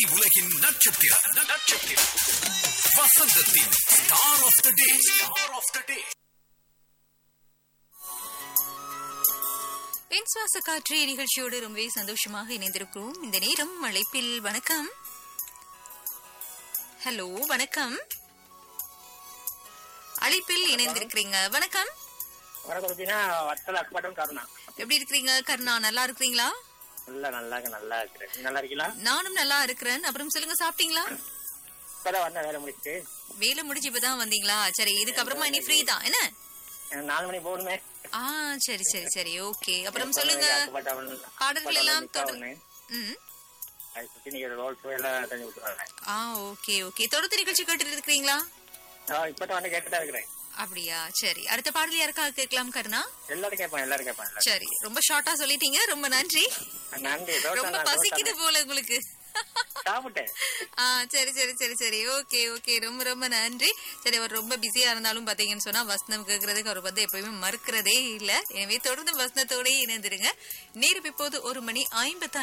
திரை உலகின் நட்சத்திரம் நட்சத்திரம் வசந்தத்தின் star of the day star of the day என் சுவாச காற்று நிகழ்ச்சியோடு ரொம்பவே சந்தோஷமாக இணைந்திருக்கிறோம் இந்த நேரம் அழைப்பில் வணக்கம் ஹலோ வணக்கம் அழைப்பில் இணைந்திருக்கிறீங்க வணக்கம் வணக்கம் ருபினா வத்தல் அக்பாட்டம் கருணா எப்படி இருக்கிறீங்க கருணா நல்லா இருக்கிறீங்களா நல்லா நல்லா நல்லா இருக்கிறேன் நீங்க நல்லா இருக்கீங்களா நானும் நல்லா இருக்கிறேன் அப்புறம் சொல்லுங்க சாப்பிட்டீங்களா இப்பதான் வந்தேன் வேலை முடிச்சுட்டு வேலை முடிஞ்சு இப்பதான் வந்தீங்களா சரி இதுக்கப்புறமா இனி ஃப்ரீ தான் என்ன எனக்கு நாலு மணி போகணுமே ஆ சரி சரி சரி ஓகே அப்புறம் சொல்லுங்க அக்பாட்டம் பாடல்கள் எல்லாம் தொடர் ம் அதை சுற்றி நீங்க ரோல் ஷோ எல்லாம் செஞ்சு விட்டுருவாங்க ஆ ஓகே ஓகே தொடர்ந்து நிகழ்ச்சி கேட்டுட்டு இருக்கிறீங்களா இப்பதான் வந்து கேட்டுதான் இருக்கிறேன் அப்படியா சரி அடுத்த பாடல் யாருக்காக கேட்கலாம் கருணா எல்லாரும் கேட்பேன் எல்லாரும் கேட்பேன் எல்லாரும் சரி ரொம்ப ஷார்ட்டா சொல்லிட்டீங்க ரொம்ப நன்றி நன்றி தோசை ரொம்ப தான், பசிக்குது தோசை போல உங்களுக்கு தான். சாப்பிட்டேன் ஆ சரி சரி சரி சரி ஓகே ஓகே ரொம்ப ரொம்ப நன்றி சரி அவர் ரொம்ப பிஸியா இருந்தாலும் பாத்தீங்கன்னு சொன்னா வசனம் கேட்கறதுக்கு அவர் வந்து எப்பயுமே மறுக்கிறதே இல்ல எனவே தொடர்ந்து வசனத்தோடயே இணைந்திருங்க நேரம் இப்போது ஒரு மணி ஐம்பத்தி